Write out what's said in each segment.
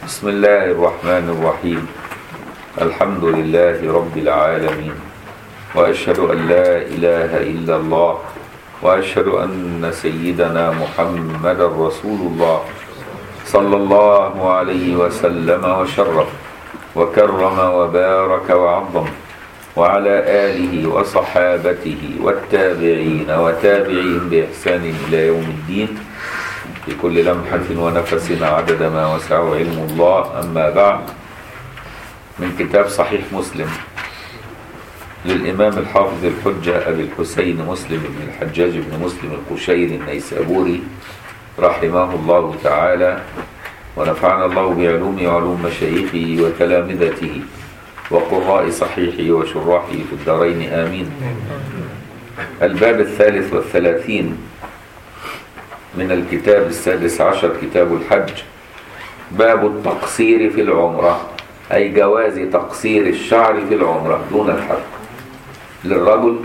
بسم الله الرحمن الرحيم الحمد لله رب العالمين وأشهد أن لا إله إلا الله وأشهد أن سيدنا محمد رسول الله صلى الله عليه وسلم وشرف وكرم وبارك وعظم وعلى آله وصحابته والتابعين وتابعين بإحسان إلى يوم الدين بكل لمحة ونفس عدد ما وسعه علم الله أما بعد من كتاب صحيح مسلم للإمام الحافظ الحجة أبي الحسين مسلم بن الحجاج بن مسلم القشيري النيسابوري رحمه الله تعالى ونفعنا الله بعلوم وعلوم مشايخه وتلامذته وقراء صحيحه وشراحه في الدارين آمين الباب الثالث والثلاثين من الكتاب السادس عشر كتاب الحج باب التقصير في العمرة أي جواز تقصير الشعر في العمرة دون الحلق للرجل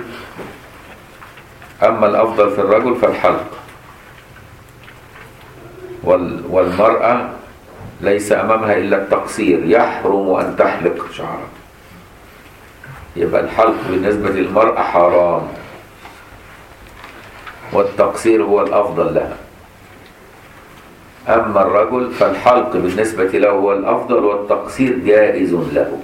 أما الأفضل في الرجل فالحلق والمرأة ليس أمامها إلا التقصير يحرم أن تحلق شعرها يبقى الحلق بالنسبة للمرأة حرام والتقصير هو الأفضل لها أما الرجل فالحلق بالنسبة له هو الأفضل والتقصير جائز له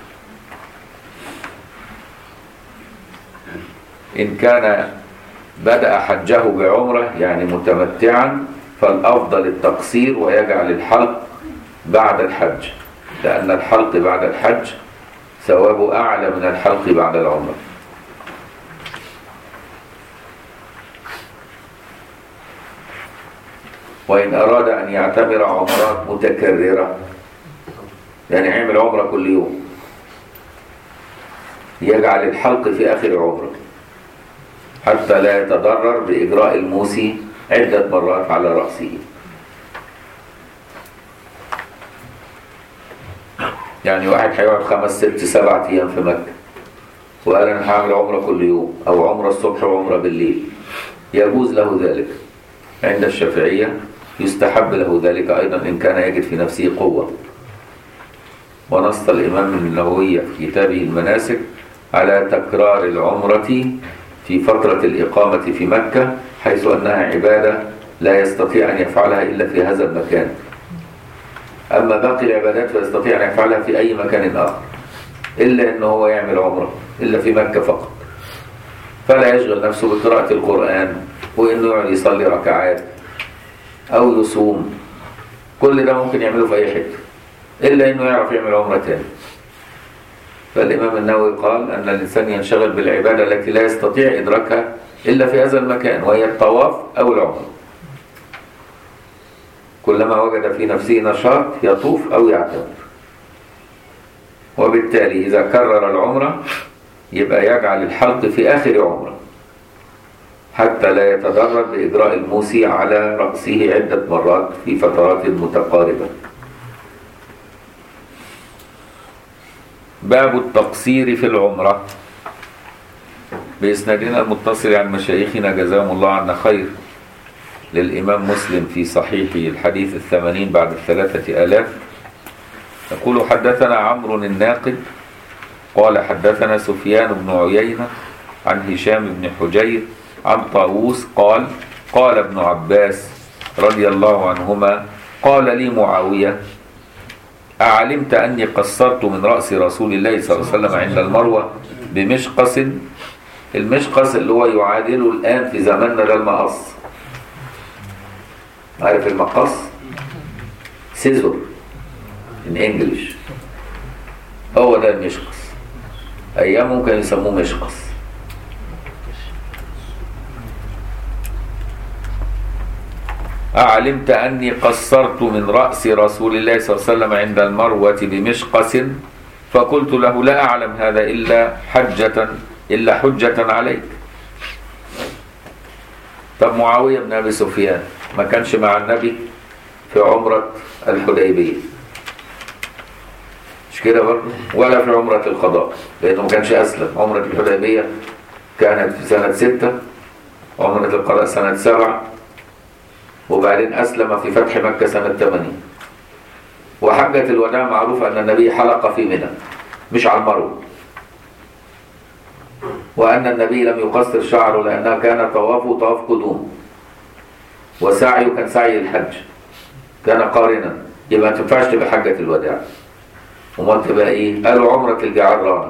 إن كان بدأ حجه بعمرة يعني متمتعا فالأفضل التقصير ويجعل الحلق بعد الحج لأن الحلق بعد الحج ثوابه أعلى من الحلق بعد العمرة وإن أراد أن يعتمر عمرات متكررة يعني يعمل عمرة كل يوم يجعل الحلق في آخر عمره حتى لا يتضرر بإجراء الموسي عدة مرات على رأسه يعني واحد هيقعد خمس ست سبع أيام في مكة وقال أنا هعمل عمرة كل يوم أو عمرة الصبح وعمرة بالليل يجوز له ذلك عند الشافعية يستحب له ذلك أيضا إن كان يجد في نفسه قوة ونص الإمام النووي في كتابه المناسك على تكرار العمرة في فترة الإقامة في مكة حيث أنها عبادة لا يستطيع أن يفعلها إلا في هذا المكان أما باقي العبادات فيستطيع أن يفعلها في أي مكان آخر إلا أنه هو يعمل عمرة إلا في مكة فقط فلا يشغل نفسه بقراءة القرآن وإنه يقعد يصلي ركعات أو يصوم كل ده ممكن يعمله في أي حتة إلا إنه يعرف يعمل عمرة تاني فالإمام النووي قال أن الإنسان ينشغل بالعبادة التي لا يستطيع إدراكها إلا في هذا المكان وهي الطواف أو العمرة كلما وجد في نفسه نشاط يطوف أو يعتمر وبالتالي إذا كرر العمرة يبقى يجعل الحلق في آخر عمره حتى لا يتضرر بإجراء الموسي على رأسه عدة مرات في فترات متقاربة باب التقصير في العمرة بإسنادنا المتصل عن مشايخنا جزاهم الله عنا خير للإمام مسلم في صحيحه الحديث الثمانين بعد الثلاثة آلاف يقول حدثنا عمرو الناقد قال حدثنا سفيان بن عيينة عن هشام بن حجير عن طاووس قال قال ابن عباس رضي الله عنهما قال لي معاوية أعلمت أني قصرت من رأس رسول الله صلى الله عليه وسلم عند المروة بمشقص المشقص اللي هو يعادله الآن في زماننا ده المقص عارف المقص سيزور in English هو ده المشقص أيام ممكن يسموه مشقص أعلمت أني قصرت من رأس رسول الله صلى الله عليه وسلم عند المروة بمشقس فقلت له لا أعلم هذا إلا حجة إلا حجة عليك طب معاوية بن أبي سفيان ما كانش مع النبي في عمرة الحديبية مش كده برضه ولا في عمرة القضاء لأنه ما كانش أسلم عمرة الحديبية كانت في سنة ستة عمرة القضاء سنة سبعة وبعدين أسلم في فتح مكة سنة 80 وحجة الوداع معروف أن النبي حلق في منى مش على المروة وأن النبي لم يقصر شعره لأنها كان طوافه طواف قدوم وسعيه كان سعي الحج كان قارنا يبقى ما تنفعش تبقى حجة الوداع وما تبقى ايه قالوا عمرة الجعرانة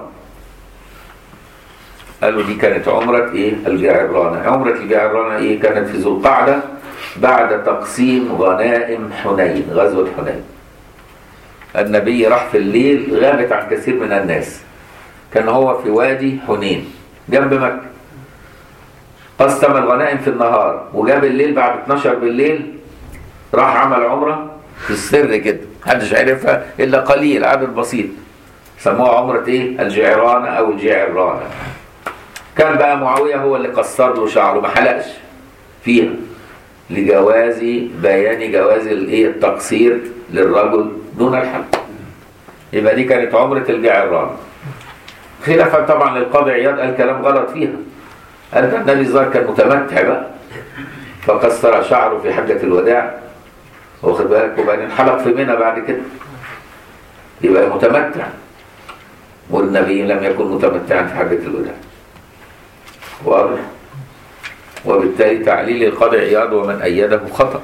قالوا دي كانت عمرة ايه الجعرانة عمرة الجعرانة ايه كانت في ذو القعدة بعد تقسيم غنائم حنين غزوة حنين النبي راح في الليل غابت عن كثير من الناس كان هو في وادي حنين جنب مكة قسم الغنائم في النهار وجاب الليل بعد 12 بالليل راح عمل عمرة في السر كده محدش عرفها إلا قليل عدد بسيط سموها عمرة إيه الجعرانة أو الجعرانة كان بقى معاوية هو اللي قصر له شعره ما حلقش فيها لجواز بيان جواز الايه التقصير للرجل دون الحلق يبقى دي كانت عمرة الجعرانة خلافا طبعا للقاضي عياض قال كلام غلط فيها قال ده النبي الظاهر كان متمتع بقى فقصر شعره في حجة الوداع واخد بالك وبعدين حلق في منى بعد كده يبقى متمتع والنبي لم يكن متمتعا في حجة الوداع واضح وبالتالي تعليل القاضي عياض ومن أيده خطأ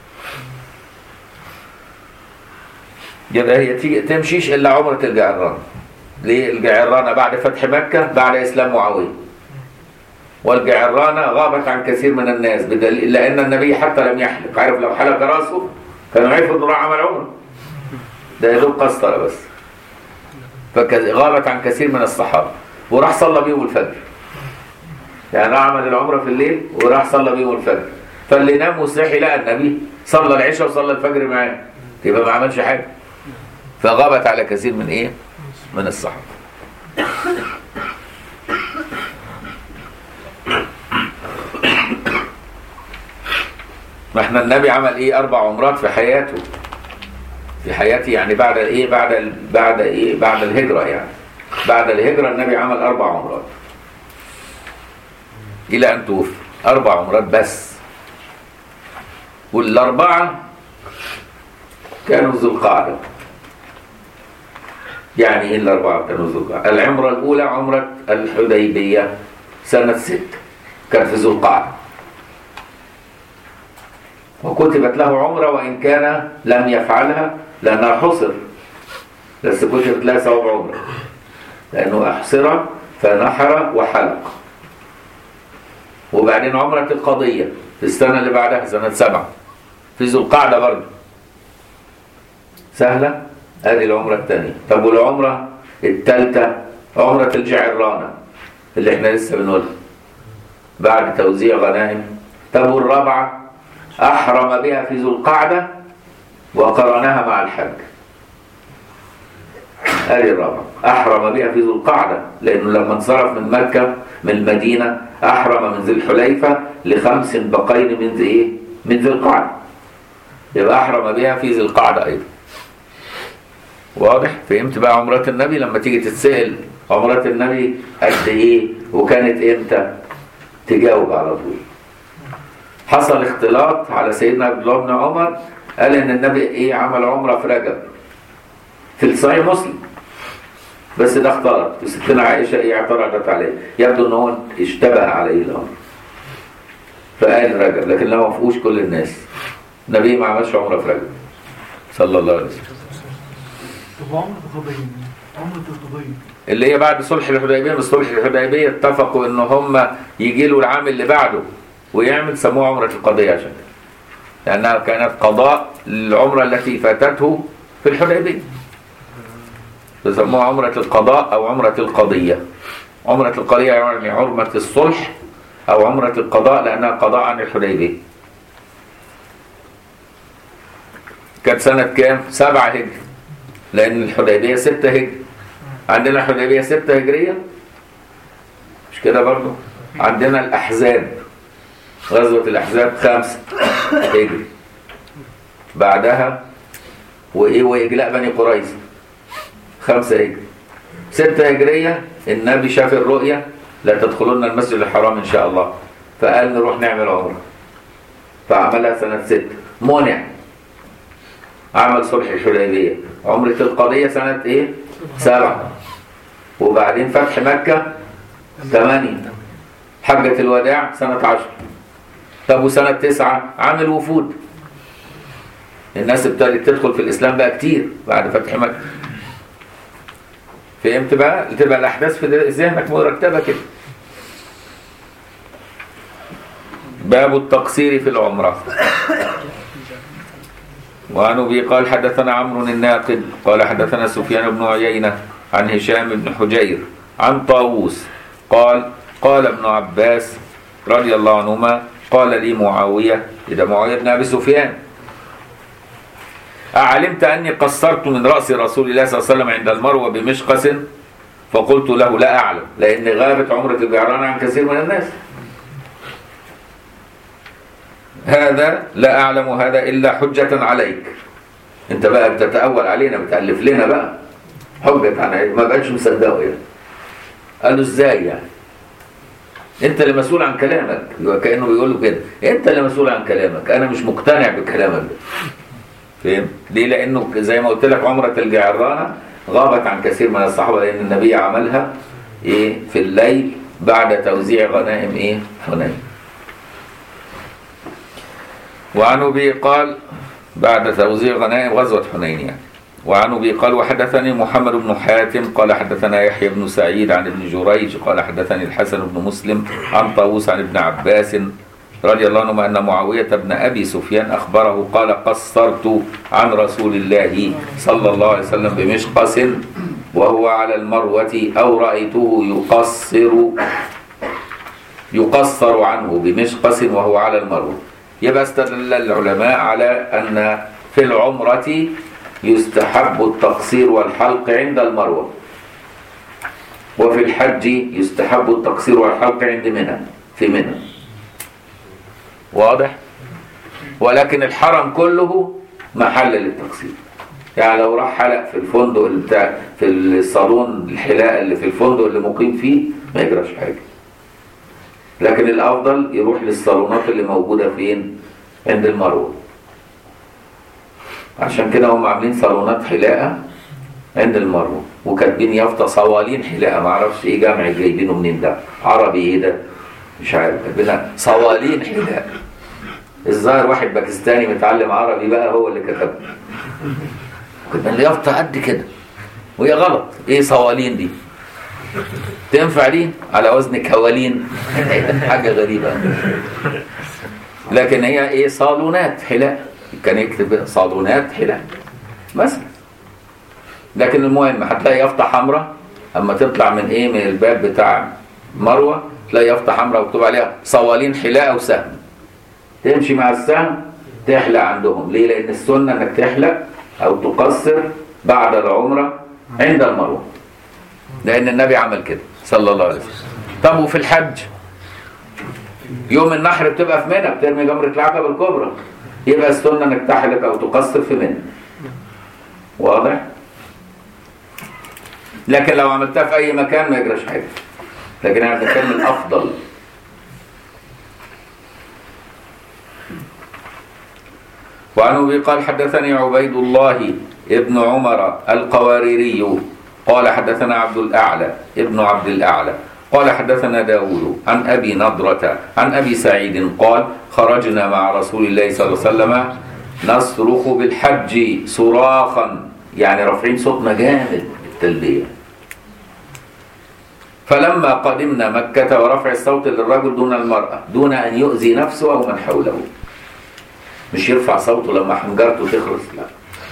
يبقى هي تيجي تمشيش إلا عمرة الجعرانة ليه الجعرانة بعد فتح مكة بعد إسلام معاوية والجعرانة غابت عن كثير من الناس بدليل لأن النبي حتى لم يحلق عارف لو حلق راسه كانوا عرفوا إنه راح عمل عمرة ده يا دوب قسطرة بس فغابت عن كثير من الصحابة وراح صلى بيهم الفجر يعني راح عمل العمرة في الليل وراح صلى بيهم الفجر فاللي نام وصحي لقى النبي صلى العشاء وصلى الفجر معاه يبقى ما عملش حاجة فغابت على كثير من ايه من الصحابة ما احنا النبي عمل ايه اربع عمرات في حياته في حياته يعني بعد ايه بعد ال... بعد ايه بعد الهجرة يعني بعد الهجرة النبي عمل اربع عمرات الى ان توفي اربع عمرات بس والاربعة كانوا ذو القعدة يعني ايه الاربعة كانوا ذو القعدة العمرة الاولى عمرة الحديبية سنة ست كان في ذو القعدة وكتبت له عمرة وإن كان لم يفعلها لأنها حصر بس كتبت لها ثواب عمرة لأنه أحصر فنحر وحلق وبعدين عمرة القضية في السنة اللي بعدها سنة سبعة في ذو القعدة برضه سهلة ادي العمرة الثانية طب والعمرة الثالثة عمرة الجعرانة اللي احنا لسه بنقولها بعد توزيع غنائم طب والرابعة أحرم بها في ذو القعدة وقرنها مع الحج ادي الرابعة أحرم بها في ذو القعدة لأنه لما انصرف من مكة من المدينة أحرم من ذي الحليفة لخمس بقين من ذي إيه؟ من ذي القعدة يبقى أحرم بها في ذي القعدة أيضا واضح فهمت بقى عمرات النبي لما تيجي تتسأل عمرات النبي قد ايه وكانت امتى تجاوب على طول حصل اختلاط على سيدنا عبد الله بن عمر قال ان النبي ايه عمل عمره في رجب في الصحيح مسلم بس ده اختلط وستنا عائشه ايه اعترضت عليه يبدو ان هو اشتبه عليه الامر فقال رجب لكن لا ما فيهوش كل الناس النبي ما عملش عمره في رجب صلى الله عليه وسلم طب عمرة القضية عمرة القضية اللي هي بعد صلح الحديبيه بس صلح الحديبيه اتفقوا ان هم يجي له العام اللي بعده ويعمل سموها عمره القضيه عشان كده لانها كانت قضاء للعمره التي فاتته في الحديبيه فسموها عمره القضاء او عمره القضيه عمره القضيه يعني عمره الصلح او عمره القضاء لانها قضاء عن الحديبيه كانت سنه كام سبعة هجري لان الحديبيه ستة هجري عندنا الحديبيه ستة هجريه مش كده برضو عندنا الاحزاب غزوه الاحزاب خمسة هجري بعدها وايه واجلاء بني قريظه خمسة هجري ستة هجريه النبي شاف الرؤيا لا تدخلون المسجد الحرام ان شاء الله فقال نروح نعمل عمره فعملها سنه ستة منع عمل صلح الحديبية عمرة القضية سنة ايه سبعة وبعدين فتح مكة ثمانية حجة الوداع سنة عشر طب وسنة تسعة عامل وفود الناس ابتدت تدخل في الإسلام بقى كتير بعد فتح مكة فهمت بقى تبقى الأحداث في ذهنك مرتبة كده باب التقصير في العمرة وعن أبي قال حدثنا عمرو الناقد قال حدثنا سفيان بن عيينة عن هشام بن حجير عن طاووس قال قال ابن عباس رضي الله عنهما قال لي معاوية إذا معاوية بن أبي سفيان أعلمت أني قصرت من رأس رسول الله صلى الله عليه وسلم عند المروة بمشقس فقلت له لا أعلم لأن غابت عمرة الجعران عن كثير من الناس هذا لا أعلم هذا إلا حجة عليك أنت بقى بتتأول علينا بتألف لنا بقى حجة عليك ما بقتش مصدقه يعني قالوا إزاي يعني أنت اللي مسؤول عن كلامك يبقى كأنه بيقول له كده أنت اللي مسؤول عن كلامك أنا مش مقتنع بكلامك ده فهم؟ ليه؟ لأنه زي ما قلت لك عمرة الجعرانة غابت عن كثير من الصحابة لأن النبي عملها إيه في الليل بعد توزيع غنائم إيه حنين وعن أبي قال بعد توزيع غنائم غزوة حنين يعني وعن أبي قال وحدثني محمد بن حاتم قال حدثنا يحيى بن سعيد عن ابن جريج قال حدثني الحسن بن مسلم عن طاووس عن ابن عباس رضي الله عنهما أن معاوية بن أبي سفيان أخبره قال قصرت عن رسول الله صلى الله عليه وسلم بمشقس وهو على المروة أو رأيته يقصر يقصر عنه بمشقس وهو على المروة يبقى استدل العلماء على أن في العمرة يستحب التقصير والحلق عند المروة وفي الحج يستحب التقصير والحلق عند منى في منى واضح ولكن الحرم كله محل للتقصير يعني لو راح حلق في الفندق اللي بتاع في الصالون الحلاقه اللي في الفندق اللي مقيم فيه ما يجراش حاجه لكن الافضل يروح للصالونات اللي موجوده فين عند المروه عشان كده هم عاملين صالونات حلاقه عند المروه وكاتبين يافطه صوالين حلاقه ما اعرفش ايه جمع جايبينه منين ده عربي ايه ده مش عارف كاتبينها صوالين حلاقه الظاهر واحد باكستاني متعلم عربي بقى هو اللي كتبها كتب اليافطه قد كده وهي غلط ايه صوالين دي تنفع دي على وزن كوالين حاجه غريبه لكن هي ايه صالونات حلاقه كان يكتب صالونات حلاقه مثلا لكن المهم هتلاقي يافطه حمراء اما تطلع من ايه من الباب بتاع مروه تلاقي يافطه حمراء مكتوب عليها صوالين حلاقه وسهم تمشي مع السهم تحلق عندهم ليه لان السنه انك تحلق او تقصر بعد العمره عند المروه لان النبي عمل كده صلى الله عليه وسلم طب وفي الحج يوم النحر بتبقى في منى بترمي جمره العقبه الكبرى يبقى السنه انك تحلق او تقصر في منى واضح لكن لو عملتها في اي مكان ما يجراش حاجه لكن انا بتكلم الافضل وعن ابي قال حدثني عبيد الله ابن عمر القواريري قال حدثنا عبد الاعلى ابن عبد الاعلى قال حدثنا داود عن ابي نضرة عن ابي سعيد قال خرجنا مع رسول الله صلى الله عليه وسلم نصرخ بالحج صراخا يعني رافعين صوتنا جامد التلبيه فلما قدمنا مكة ورفع الصوت للرجل دون المرأة دون أن يؤذي نفسه أو من حوله مش يرفع صوته لما حنجرته تخرس لا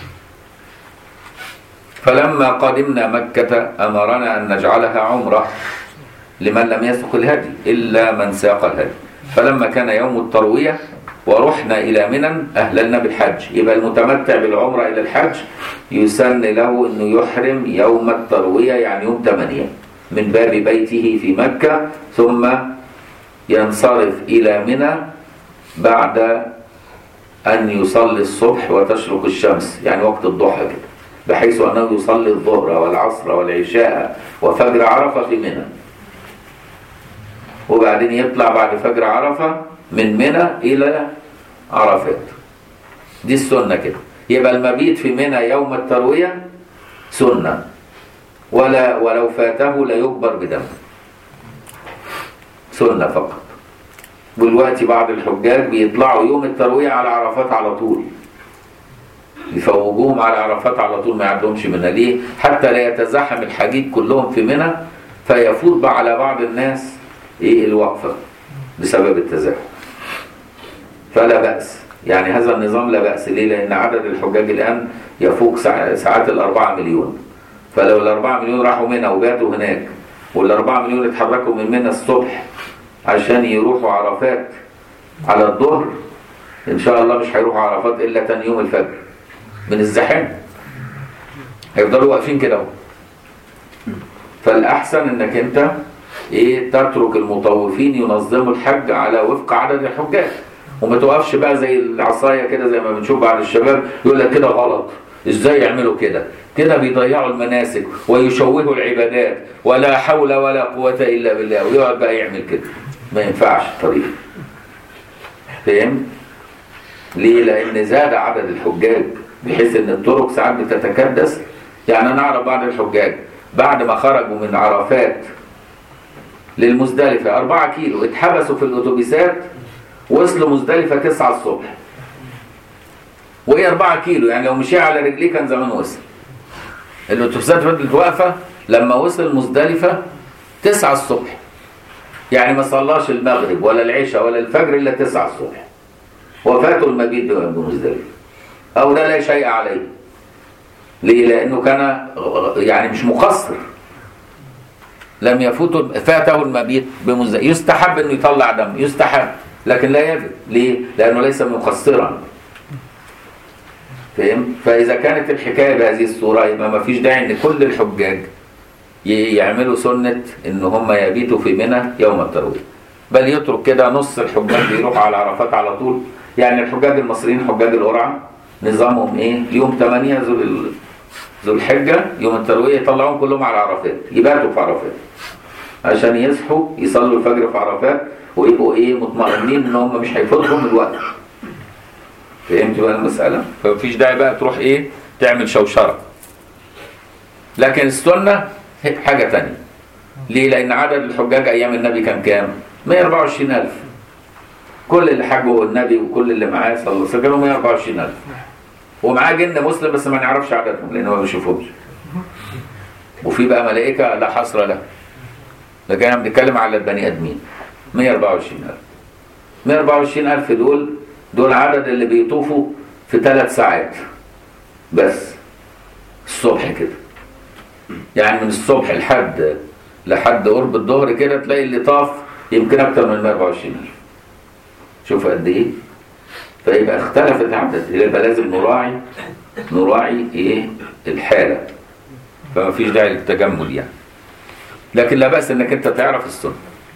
فلما قدمنا مكة أمرنا أن نجعلها عمرة لمن لم يسق الهدي إلا من ساق الهدي فلما كان يوم التروية ورحنا إلى منى أهللنا بالحج يبقى المتمتع بالعمرة إلى الحج يسن له أنه يحرم يوم التروية يعني يوم 8 من باب بيته في مكة ثم ينصرف إلى منى بعد أن يصلي الصبح وتشرق الشمس يعني وقت الضحى كده بحيث أنه يصلي الظهر والعصر والعشاء وفجر عرفة في منى وبعدين يطلع بعد فجر عرفة من منى إلى عرفات دي السنة كده يبقى المبيت في منى يوم التروية سنة ولا ولو فاته لا يجبر بدم سنة فقط دلوقتي بعض الحجاج بيطلعوا يوم التروية على عرفات على طول يفوجوهم على عرفات على طول ما يعدهمش منها ليه حتى لا يتزاحم الحجيج كلهم في منى فيفوت بقى على بعض الناس ايه الوقفة بسبب التزاحم فلا بأس يعني هذا النظام لا بأس ليه لأن عدد الحجاج الآن يفوق ساع- ساعات الأربعة مليون فلو الأربعة مليون راحوا منى وباتوا هناك والأربعة مليون اتحركوا من منى الصبح عشان يروحوا عرفات على الظهر إن شاء الله مش هيروحوا عرفات إلا تاني يوم الفجر من الزحام هيفضلوا واقفين كده اهو فالأحسن إنك أنت إيه تترك المطوفين ينظموا الحج على وفق عدد الحجاج وما توقفش بقى زي العصاية كده زي ما بنشوف بعض الشباب يقول لك كده غلط ازاي يعملوا كده كده بيضيعوا المناسك ويشوهوا العبادات ولا حول ولا قوة إلا بالله ويقعد بقى يعمل كده ما ينفعش الطريق فاهم ليه لأن زاد عدد الحجاج بحيث ان الطرق ساعات بتتكدس يعني انا اعرف بعض الحجاج بعد ما خرجوا من عرفات للمزدلفة أربعة كيلو اتحبسوا في الأتوبيسات وصلوا مزدلفة تسعة الصبح وهي أربعة كيلو يعني لو مشي على رجليه كان زمان وصل الأتوبيسات فضلت واقفة لما وصل مزدلفة تسعة الصبح يعني ما صلاش المغرب ولا العشاء ولا الفجر إلا تسعة الصبح وفاته المبيت بمزدلفة أو ده لا شيء عليه ليه؟ لأنه كان يعني مش مقصر لم يفوته فاته المبيت بمزدلفة يستحب انه يطلع دم يستحب لكن لا يجب ليه؟ لانه ليس مقصرا فهم؟ فاذا كانت الحكايه بهذه الصوره يبقى ما فيش داعي ان كل الحجاج ي- يعملوا سنه ان هم يبيتوا في منى يوم التروية بل يترك كده نص الحجاج بيروحوا على عرفات على طول يعني الحجاج المصريين حجاج القرعه نظامهم ايه؟ يوم 8 ذو ال- ذو الحجه يوم التروية يطلعوهم كلهم على عرفات يباتوا في عرفات عشان يصحوا يصلوا الفجر في عرفات ويبقوا ايه مطمئنين ان هم مش هيفوتهم الوقت فهمت بقى المسألة فمفيش داعي بقى تروح ايه تعمل شوشرة لكن السنة هي حاجة تانية ليه لان عدد الحجاج ايام النبي كان كام 124 ألف كل اللي حجوا النبي وكل اللي معاه صلى الله عليه وسلم كانوا 124 ألف ومعاه جن مسلم بس ما نعرفش عددهم لانه ما بيشوفهمش وفي بقى ملائكة لا حصر لها لكن احنا بنتكلم على البني ادمين 124000 124000 دول دول عدد اللي بيطوفوا في ثلاث ساعات بس الصبح كده يعني من الصبح لحد لحد قرب الظهر كده تلاقي اللي طاف يمكن اكتر من 124000 شوف قد ايه فيبقى اختلفت العدد يبقى لازم نراعي نراعي ايه الحاله فما فيش داعي للتجمل يعني لكن لا بأس انك انت تعرف السنة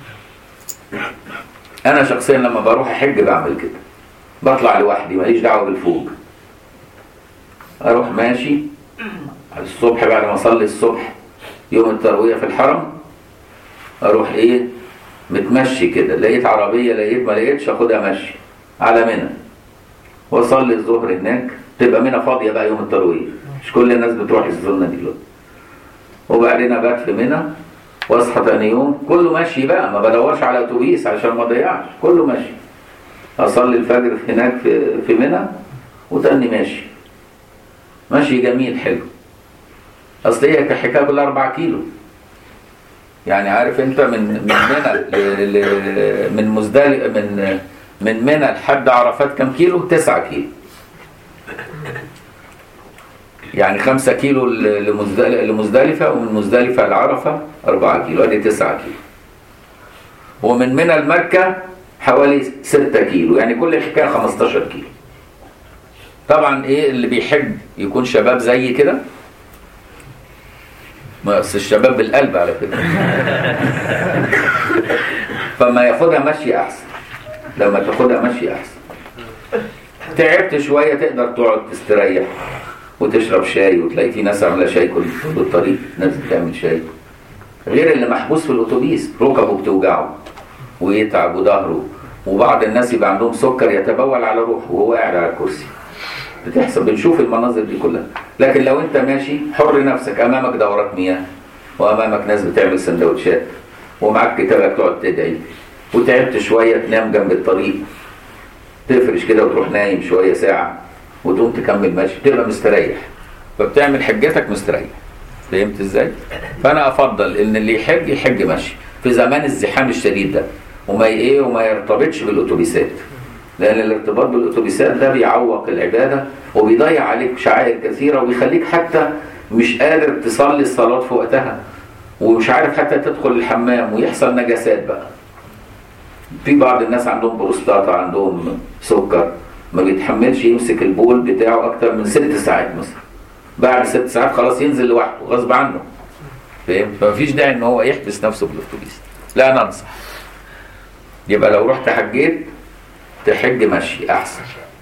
انا شخصيا لما بروح احج بعمل كده بطلع لوحدي ماليش دعوه بالفوق اروح ماشي الصبح بعد ما اصلي الصبح يوم التروية في الحرم اروح ايه متمشي كده لقيت عربية لقيت ما لقيتش اخدها مشي على منى واصلي الظهر هناك تبقى منى فاضية بقى يوم التروية مش كل الناس بتروح السنة دي دلوقتي وبعدين ابات في منى واصحى تاني يوم كله ماشي بقى ما بدورش على اتوبيس عشان ما اضيعش كله ماشي اصلي الفجر في هناك في في منى وتاني ماشي ماشي جميل حلو اصل هي كحكايه كلها 4 كيلو يعني عارف انت من من منى ل- ل- من مزدلفه من من منى لحد عرفات كام كيلو 9 كيلو يعني 5 كيلو ل- لمزدل- لمزدلفة ومن مزدلفة لعرفة 4 كيلو ادي 9 كيلو ومن منى لمكة حوالي 6 كيلو يعني كل الحكاية 15 كيلو طبعا ايه اللي بيحب يكون شباب زي كده ما اصل الشباب بالقلب على فكرة فما ياخدها مشي احسن لما تاخدها مشي احسن تعبت شوية تقدر تقعد تستريح وتشرب شاي وتلاقي في ناس عامله شاي كل طول الطريق ناس بتعمل شاي غير اللي محبوس في الاتوبيس ركبه بتوجعه ويتعب وظهره وبعض الناس يبقى عندهم سكر يتبول على روحه وهو قاعد على الكرسي بتحصل بنشوف المناظر دي كلها لكن لو انت ماشي حر نفسك امامك دورات مياه وامامك ناس بتعمل سندوتشات ومعاك كتابك تقعد تدعي وتعبت شويه تنام جنب الطريق تفرش كده وتروح نايم شويه ساعه وتقوم تكمل ماشي تبقى مستريح فبتعمل حجتك مستريح فهمت ازاي؟ فانا افضل ان اللي يحج يحج ماشي في زمان الزحام الشديد ده وما ايه وما يرتبطش بالاتوبيسات لان الارتباط بالاتوبيسات ده بيعوق العباده وبيضيع عليك شعائر كثيره وبيخليك حتى مش قادر تصلي الصلاه في وقتها ومش عارف حتى تدخل الحمام ويحصل نجاسات بقى في بعض الناس عندهم بروستاتا عندهم سكر ما بيتحملش يمسك البول بتاعه اكتر من ست ساعات مثلا بعد ست ساعات خلاص ينزل لوحده غصب عنه فاهم فمفيش داعي ان هو يحبس نفسه في الاتوبيس لا ننصح يبقى لو رحت حجيت تحج مشي احسن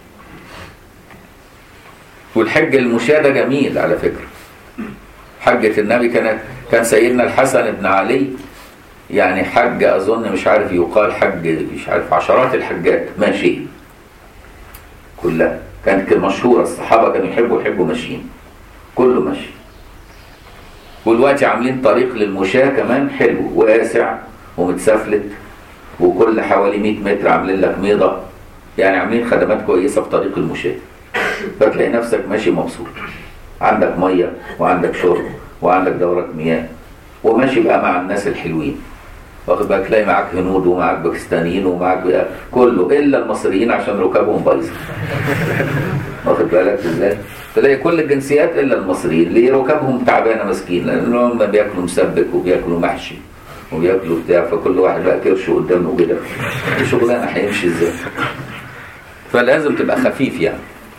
والحج المشاة ده جميل على فكرة حجة النبي كانت كان سيدنا الحسن بن علي يعني حج اظن مش عارف يقال حج مش عارف عشرات الحجات ماشي كلها كانت مشهورة الصحابة كانوا يحبوا يحبوا ماشيين كله ماشي ودلوقتي عاملين طريق للمشاة كمان حلو واسع ومتسفلت وكل حوالي 100 متر عاملين لك ميضة يعني عاملين خدمات كويسة في طريق المشاة فتلاقي نفسك ماشي مبسوط عندك مية وعندك شرب وعندك دورة مياه وماشي بقى مع الناس الحلوين واخد بالك تلاقي معاك هنود ومعاك باكستانيين ومعاك بقى كله الا المصريين عشان ركابهم بايظه واخد بالك ازاي؟ تلاقي كل الجنسيات الا المصريين ليه ركابهم تعبانه مسكين لانهم بياكلوا مسبك وبياكلوا محشي وبياكلوا بتاع فكل واحد بقى كرشه قدامه كده شغلانه هيمشي ازاي؟ فلازم تبقى خفيف يعني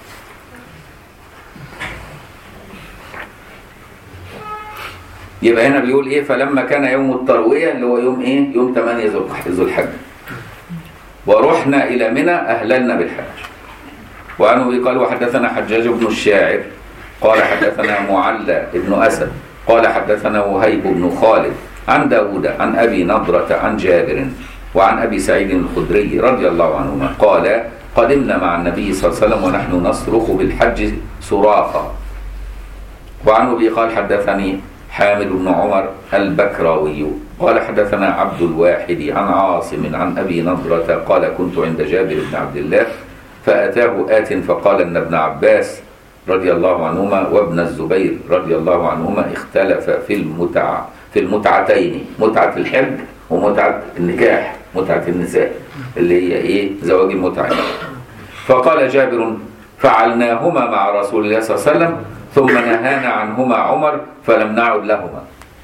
يبقى هنا بيقول ايه فلما كان يوم الترويه اللي هو يوم ايه يوم 8 ذو الحج ورحنا الى منى اهللنا بالحج وعنه قال وحدثنا حجاج بن الشاعر قال حدثنا معلى بن اسد قال حدثنا وهيب بن خالد عن داود عن ابي نضرة عن جابر وعن ابي سعيد الخدري رضي الله عنهما قال قدمنا مع النبي صلى الله عليه وسلم ونحن نصرخ بالحج صراخا وعنه ابي قال حدثني حامد بن عمر البكراوي قال حدثنا عبد الواحد عن عاصم عن ابي نضرة قال كنت عند جابر بن عبد الله فاتاه ات فقال ان ابن عباس رضي الله عنهما وابن الزبير رضي الله عنهما اختلف في المتع في المتعتين متعة الحج ومتعة النكاح متعة النساء اللي هي ايه زواج المتعة فقال جابر فعلناهما مع رسول الله صلى الله عليه وسلم ثم نهانا عنهما عمر فلم نعد لهما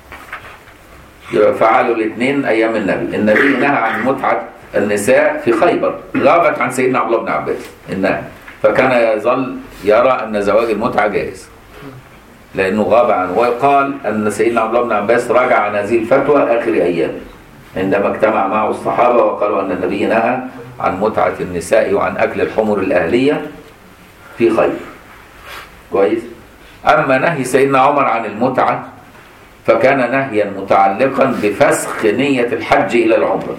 يبقى فعلوا الاثنين ايام النبي النبي نهى عن متعه النساء في خيبر غابت عن سيدنا عبد الله بن عباس النهي فكان يظل يرى ان زواج المتعه جائز لانه غاب عنه ويقال ان سيدنا عبد الله بن عباس رجع عن هذه الفتوى اخر ايامه عندما اجتمع معه الصحابه وقالوا ان النبي نهى عن متعه النساء وعن اكل الحمر الاهليه في خيبر كويس أما نهي سيدنا عمر عن المتعة فكان نهيا متعلقا بفسخ نية الحج إلى العمرة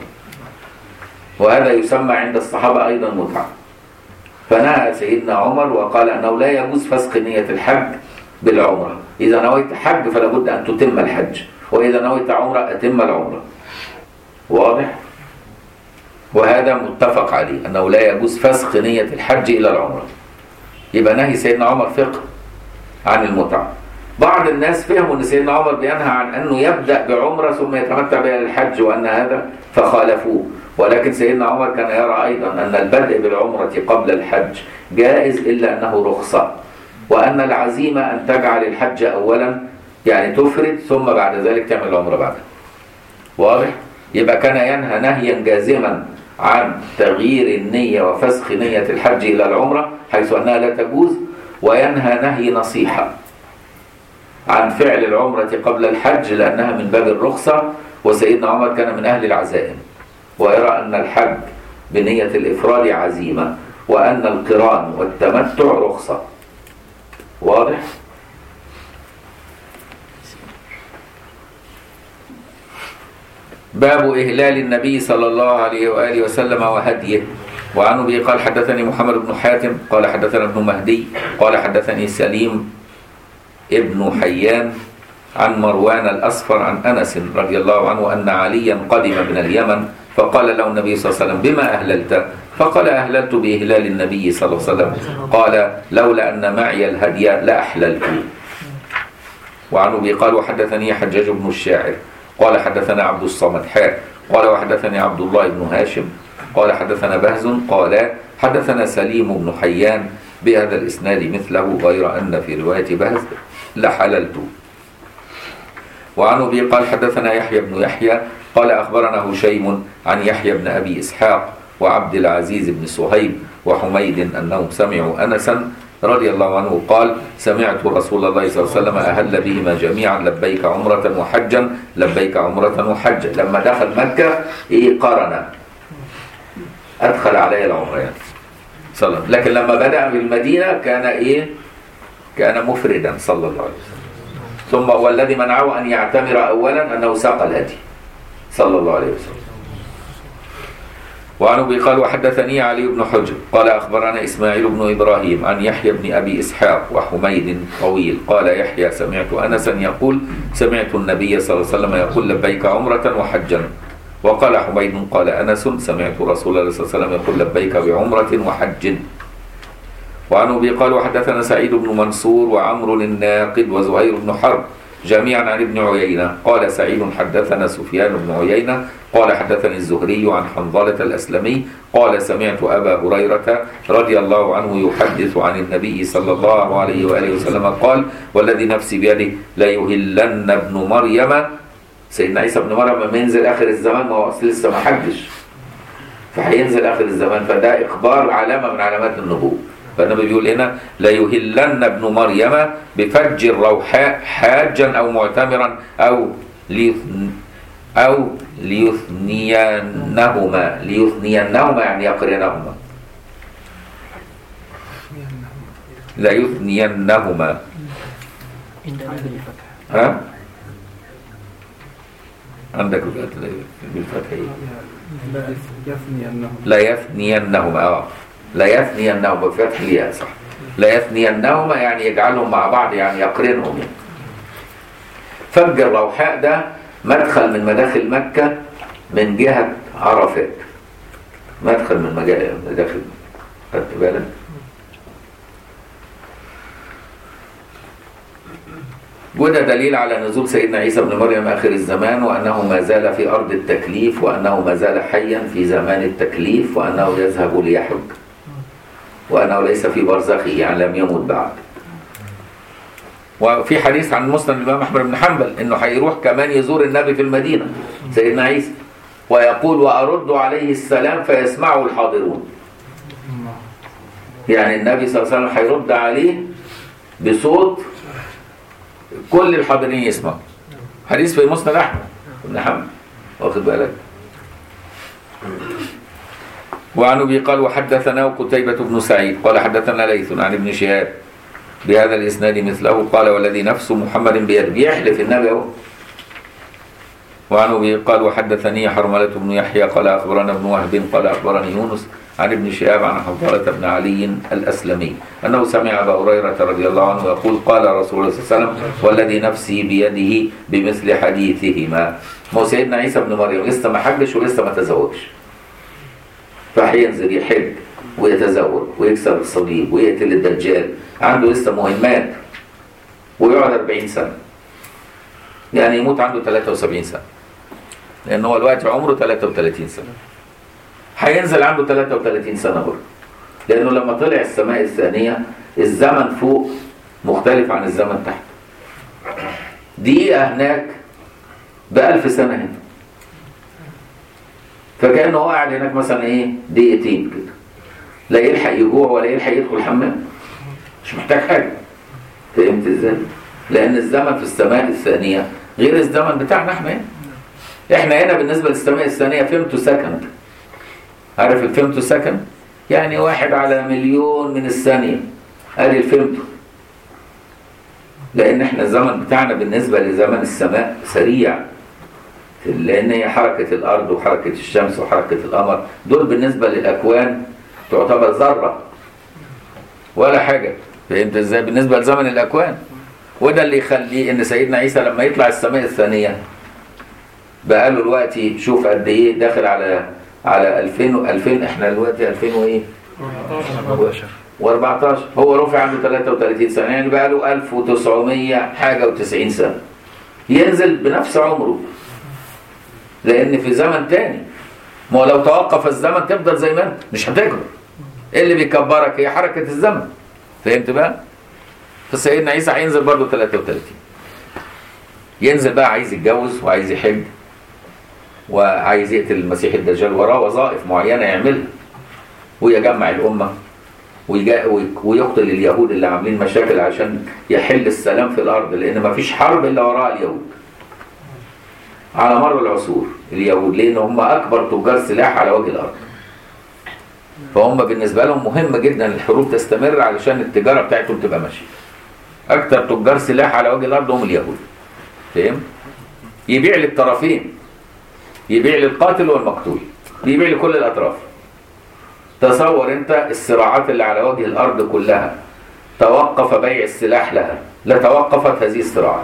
وهذا يسمى عند الصحابة أيضا متعة فنهى سيدنا عمر وقال أنه لا يجوز فسخ نية الحج بالعمرة إذا نويت حج فلا بد أن تتم الحج وإذا نويت عمرة أتم العمرة واضح؟ وهذا متفق عليه أنه لا يجوز فسخ نية الحج إلى العمرة يبقى نهي سيدنا عمر فقه عن المتعة بعض الناس فهموا ان سيدنا عمر بينهى عن انه يبدا بعمره ثم يتمتع بها للحج وان هذا فخالفوه ولكن سيدنا عمر كان يرى ايضا ان البدء بالعمره قبل الحج جائز الا انه رخصه وان العزيمه ان تجعل الحج اولا يعني تفرد ثم بعد ذلك تعمل العمره بعدها واضح يبقى كان ينهى نهيا جازما عن تغيير النيه وفسخ نيه الحج الى العمره حيث انها لا تجوز وينهى نهي نصيحة عن فعل العمرة قبل الحج لأنها من باب الرخصة وسيدنا عمر كان من أهل العزائم ويرى أن الحج بنية الإفراد عزيمة وأن القران والتمتع رخصة واضح؟ باب إهلال النبي صلى الله عليه وآله وسلم وهديه وعن ابي قال حدثني محمد بن حاتم قال حدثنا ابن مهدي قال حدثني سليم ابن حيان عن مروان الأصفر عن أنس رضي الله عنه أن عليا قدم من اليمن فقال له النبي صلى الله عليه وسلم بما أهللت فقال أهللت بإهلال النبي صلى الله عليه وسلم قال لولا أن معي الهدي لأحللت وعن أبي قال وحدثني حجاج بن الشاعر قال حدثنا عبد الصمد حاء قال وحدثني عبد الله بن هاشم قال حدثنا بهز قال حدثنا سليم بن حيان بهذا الإسناد مثله غير أن في رواية بهز لحللت وعن أبي قال حدثنا يحيى بن يحيى قال أخبرنا هشيم عن يحيى بن أبي إسحاق وعبد العزيز بن صهيب وحميد أنهم سمعوا أنسا رضي الله عنه قال سمعت رسول الله صلى الله عليه وسلم أهل بهما جميعا لبيك عمرة وحجا لبيك عمرة وحجا لما دخل مكة إيه قرن أدخل علي العمرة يعني صلى الله عليه وسلم. لكن لما بدأ بالمدينة كان إيه كان مفردا صلى الله عليه وسلم ثم والذي منعه أن يعتمر أولا أنه ساق الهدي صلى الله عليه وسلم وعن ابي قال وحدثني علي بن حجر قال اخبرنا اسماعيل بن ابراهيم عن يحيى بن ابي اسحاق وحميد طويل قال يحيى سمعت انسا يقول سمعت النبي صلى الله عليه وسلم يقول لبيك عمره وحجا وقال حميد قال انس سمعت رسول الله صلى الله عليه وسلم يقول لبيك بعمره وحج وعن ابي قال وحدثنا سعيد بن منصور وعمرو الناقد وزهير بن حرب جميعا عن ابن عيينة قال سعيد حدثنا سفيان بن عيينة قال حدثني الزهري عن حنظلة الأسلمي قال سمعت أبا هريرة رضي الله عنه يحدث عن النبي صلى الله عليه وآله وسلم قال والذي نفسي بيده ليهلن ابن مريم سيدنا عيسى ابن مريم لما ينزل آخر الزمان ما هو أصل لسه ما حجش فهينزل آخر الزمان فده إخبار علامة من علامات النبوة فالنبي بيقول هنا ليهلن ابن مريم بفج الروحاء حاجا او معتمرا او ليثن او ليثنينهما ليثنينهما يعني يقرنهما لا يثنينهما ها عندك بالفتح ايه يفني أنه لا يثنينهما اه لا يثنينهما بفتح الياء صح لا يثنينهما يعني يجعلهم مع بعض يعني يقرنهم يعني. فج الروحاء ده مدخل من مداخل مكة من جهة عرفات مدخل من مجا- مداخل خدت بالك وده دليل على نزول سيدنا عيسى بن مريم آخر الزمان وأنه ما زال في أرض التكليف وأنه ما زال حيا في زمان التكليف وأنه يذهب ليحج وأنه ليس في برزخه يعني لم يمت بعد وفي حديث عن مسند الإمام أحمد بن حنبل إنه هيروح كمان يزور النبي في المدينة سيدنا عيسى ويقول وأرد عليه السلام فيسمعه الحاضرون يعني النبي صلى الله عليه وسلم هيرد عليه بصوت كل الحاضرين يسمعوا حديث في مسند احمد بن حنبل واخد بالك وعن ابي قال وحدثنا قتيبة بن سعيد قال حدثنا ليث عن ابن شهاب بهذا الاسناد مثله قال والذي نفس محمد بيده بيحلف النبي اهو وعن ابي قال وحدثني حرملة بن يحيى قال اخبرنا ابن وهب قال اخبرني يونس عن ابن شهاب عن حنظلة بن علي الاسلمي انه سمع ابا هريرة رضي الله عنه يقول قال رسول الله صلى الله عليه وسلم والذي نفسي بيده بمثل حديثهما ما هو سيدنا عيسى بن مريم لسه ما حجش ولسه ما تزوجش فهينزل يحج ويتزوج ويكسر الصليب ويقتل الدجال عنده لسه مهمات ويقعد 40 سنة يعني يموت عنده 73 سنة لأن هو الوقت عمره 33 سنة هينزل عنده 33 سنة برضه لأنه لما طلع السماء الثانية الزمن فوق مختلف عن الزمن تحت دقيقة هناك بألف سنة هنا فكأنه هو قاعد هناك مثلا ايه دقيقتين كده لا يلحق يجوع ولا يلحق يدخل الحمام مش محتاج حاجة فهمت ازاي؟ لأن الزمن في السماء الثانية غير الزمن بتاعنا احنا هنا احنا هنا بالنسبة للسماء الثانية فيمتو سكند عارف الفيمتو سكند؟ يعني واحد على مليون من الثانية ادي الفيمتو لأن احنا الزمن بتاعنا بالنسبة لزمن السماء سريع لان هي حركه الارض وحركه الشمس وحركه القمر دول بالنسبه للاكوان تعتبر ذرة ولا حاجة فهمت ازاي بالنسبة لزمن الأكوان وده اللي يخليه ان سيدنا عيسى لما يطلع السماء الثانية بقى له دلوقتي شوف قد ايه داخل على على 2000 و 2000 احنا دلوقتي 2000 وايه؟ و14 هو رفع عنده 33 سنة يعني بقى له 1900 حاجة و90 سنة ينزل بنفس عمره لأن في زمن تاني ما هو لو توقف الزمن تفضل زي ما انت مش هتكبر ايه اللي بيكبرك هي حركة الزمن فهمت بقى؟ فسيدنا عيسى هينزل برضه 33 ينزل بقى عايز يتجوز وعايز يحج وعايز يقتل المسيح الدجال وراه وظائف معينة يعملها ويجمع الأمة ويجا- وي- ويقتل اليهود اللي عاملين مشاكل عشان يحل السلام في الأرض لأن مفيش حرب إلا وراء اليهود على مر العصور اليهود لأن هم أكبر تجار سلاح على وجه الأرض فهم بالنسبة لهم مهم جدا الحروب تستمر علشان التجارة بتاعتهم تبقى ماشية أكتر تجار سلاح على وجه الأرض هم اليهود فاهم؟ يبيع للطرفين يبيع للقاتل والمقتول يبيع لكل الأطراف تصور انت الصراعات اللي على وجه الارض كلها توقف بيع السلاح لها لتوقفت هذه الصراعات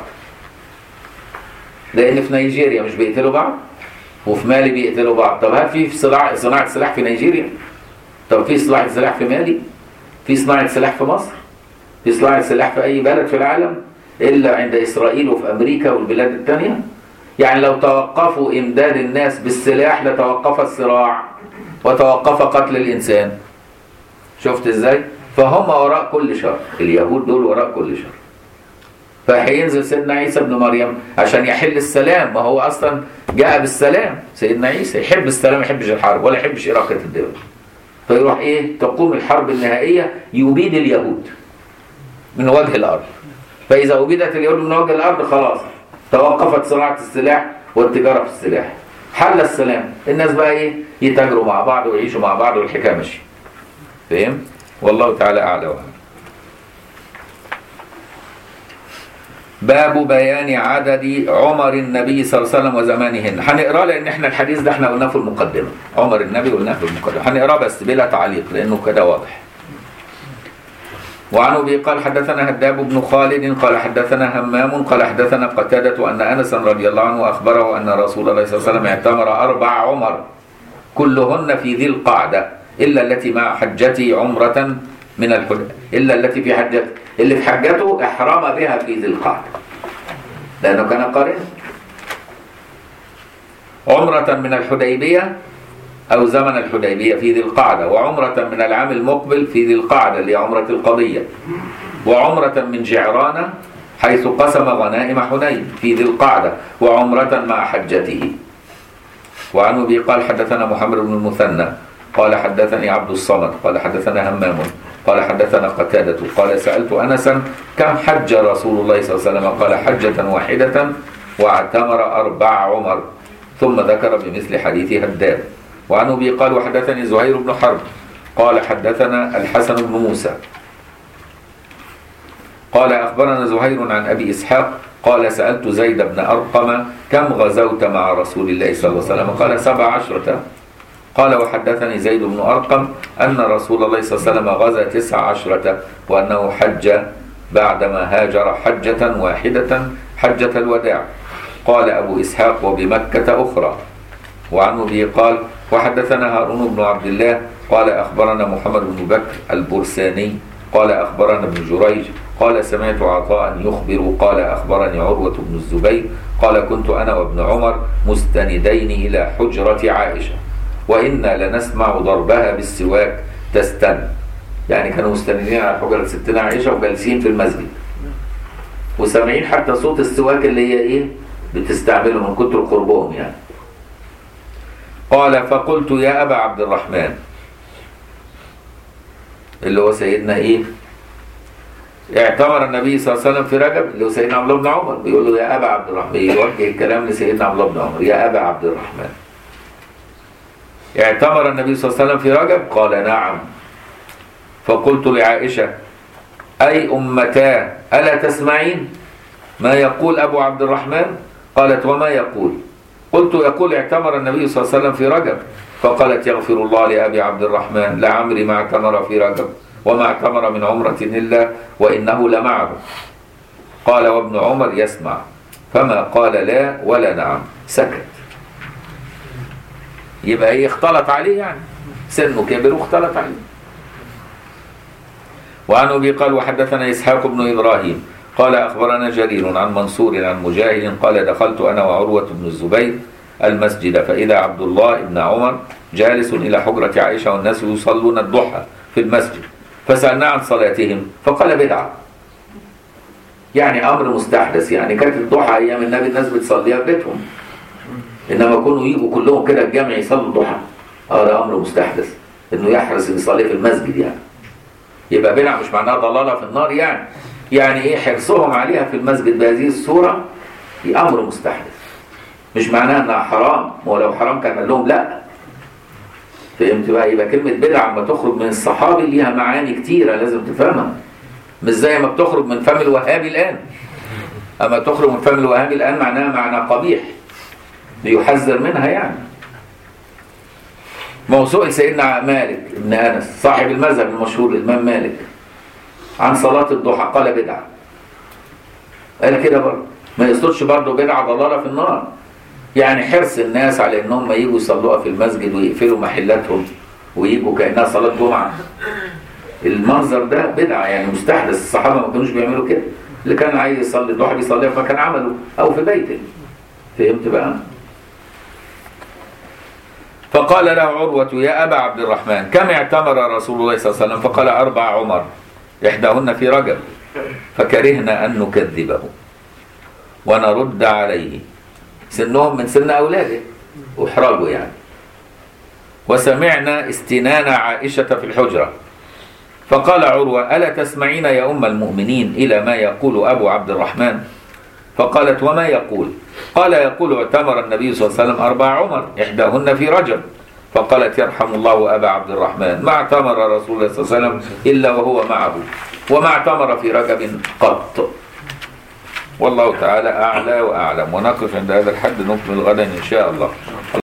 لان في نيجيريا مش بيقتلوا بعض وفي مالي بيقتلوا بعض طب هل في صناعه صناعه سلاح في نيجيريا طب في صناعه سلاح في مالي في صناعه سلاح في مصر في صناعه سلاح في اي بلد في العالم الا عند اسرائيل وفي امريكا والبلاد الثانيه يعني لو توقفوا امداد الناس بالسلاح لتوقف الصراع وتوقف قتل الإنسان شفت إزاي فهم وراء كل شر اليهود دول وراء كل شر فهينزل سيدنا عيسى ابن مريم عشان يحل السلام ما هو أصلا جاء بالسلام سيدنا عيسى يحب السلام ما يحبش الحرب ولا يحبش إراقة الدول فيروح إيه تقوم الحرب النهائية يبيد اليهود من وجه الأرض فإذا أبيدت اليهود من وجه الأرض خلاص توقفت صناعة السلاح والتجارة في السلاح حل السلام الناس بقى ايه يتاجروا مع بعض ويعيشوا مع بعض والحكايه ماشيه فاهم والله تعالى اعلى واعلم باب بيان عدد عمر النبي صلى الله عليه وسلم وزمانهن هنقراه لان احنا الحديث ده احنا قلناه في المقدمه عمر النبي قلناه في المقدمه هنقراه بس بلا تعليق لانه كده واضح وعن ابي قال حدثنا هداب بن خالد قال حدثنا همام قال حدثنا قتادة ان انسا رضي الله عنه اخبره ان رسول الله صلى الله عليه وسلم اعتمر اربع عمر كلهن في ذي القعده الا التي مع حجته عمرة من الحج الا التي في حجته اللي في حجته احرم بها في ذي القعده لانه كان قارئا عمرة من الحديبية أو زمن الحديبية في ذي القعدة وعمرة من العام المقبل في ذي القعدة اللي هي عمرة القضية وعمرة من جعرانة حيث قسم غنائم حنين في ذي القعدة وعمرة مع حجته وعن أبي قال حدثنا محمد بن المثنى قال حدثني عبد الصمد قال حدثنا همام قال حدثنا قتادة قال سألت أنسا كم حج رسول الله صلى الله عليه وسلم قال حجة واحدة واعتمر أربع عمر ثم ذكر بمثل حديث هداد وعن ابي قال وحدثني زهير بن حرب قال حدثنا الحسن بن موسى قال اخبرنا زهير عن ابي اسحاق قال سالت زيد بن ارقم كم غزوت مع رسول الله صلى الله عليه وسلم قال سبع عشرة قال وحدثني زيد بن ارقم ان رسول الله صلى الله عليه وسلم غزا تسع عشرة وانه حج بعدما هاجر حجة واحدة حجة الوداع قال ابو اسحاق وبمكة اخرى وعن ابي قال وحدثنا هارون بن عبد الله قال اخبرنا محمد بن بكر البرساني قال اخبرنا ابن جريج قال سمعت عطاء يخبر قال اخبرني عروه بن الزبير قال كنت انا وابن عمر مستندين الى حجره عائشه وانا لنسمع ضربها بالسواك تستن يعني كانوا مستندين على حجره ستنا عائشه وجالسين في المسجد وسامعين حتى صوت السواك اللي هي ايه بتستعمله من كتر قربهم يعني قال فقلت يا أبا عبد الرحمن اللي هو سيدنا إيه اعتمر النبي صلى الله عليه وسلم في رجب اللي هو سيدنا عبد الله بن عمر بيقول له يا أبا عبد الرحمن يوجه الكلام لسيدنا عبد الله بن عمر يا أبا عبد الرحمن اعتمر النبي صلى الله عليه وسلم في رجب قال نعم فقلت لعائشة أي أمتاه ألا تسمعين ما يقول أبو عبد الرحمن قالت وما يقول قلت يقول اعتمر النبي صلى الله عليه وسلم في رجب فقالت يغفر الله لأبي عبد الرحمن لعمري ما اعتمر في رجب وما اعتمر من عمرة إلا وإنه لمعه قال وابن عمر يسمع فما قال لا ولا نعم سكت يبقى ايه اختلط عليه يعني سنه كبر واختلط عليه وعن ابي قال وحدثنا اسحاق بن ابراهيم قال اخبرنا جرير عن منصور عن مجاهد قال دخلت انا وعروه بن الزبير المسجد فاذا عبد الله بن عمر جالس الى حجره عائشه والناس يصلون الضحى في المسجد فسالناه عن صلاتهم فقال بدعه يعني امر مستحدث يعني كانت الضحى ايام النبي الناس بتصليها في بيتهم انما كونوا يجوا كلهم كده الجامع يصلوا الضحى اه ده امر مستحدث انه يحرص ان يصلي في المسجد يعني يبقى بدعه مش معناها ضلاله في النار يعني يعني ايه حرصهم عليها في المسجد بهذه الصوره في امر مستحدث مش معناها انها حرام ولو حرام كان قال لهم لا فهمت بقى يبقى كلمه بدعه اما تخرج من الصحابي ليها معاني كتيره لازم تفهمها مش زي ما بتخرج من فم الوهابي الان اما تخرج من فم الوهابي الان معناها معنى قبيح ليحذر منها يعني موضوع سيدنا مالك بن انس صاحب المذهب المشهور الامام مالك عن صلاه الضحى قال بدعه قال كده برضه ما يقصدش برضه بدعه ضلاله في النار يعني حرص الناس على ان هم يجوا يصلوها في المسجد ويقفلوا محلاتهم ويجوا كانها صلاه جمعه المنظر ده بدعه يعني مستحدث الصحابه ما كانوش بيعملوا كده اللي كان عايز يصلي الضحى بيصليها في مكان عمله او في بيته فهمت بقى فقال له عروة يا أبا عبد الرحمن كم اعتمر رسول الله صلى الله عليه وسلم فقال أربع عمر إحداهن في رجب فكرهنا أن نكذبه ونرد عليه سنهم من سن أولاده وإحراجه يعني وسمعنا استنان عائشة في الحجرة فقال عروة ألا تسمعين يا أم المؤمنين إلى ما يقول أبو عبد الرحمن فقالت وما يقول قال يقول اعتمر النبي صلى الله عليه وسلم أربع عمر إحداهن في رجب فقالت يرحم الله أبا عبد الرحمن ما اعتمر رسول الله صلى الله عليه وسلم إلا وهو معه وما اعتمر في رجب قط والله تعالى أعلى وأعلم ونقف عند هذا الحد نكمل غدا إن شاء الله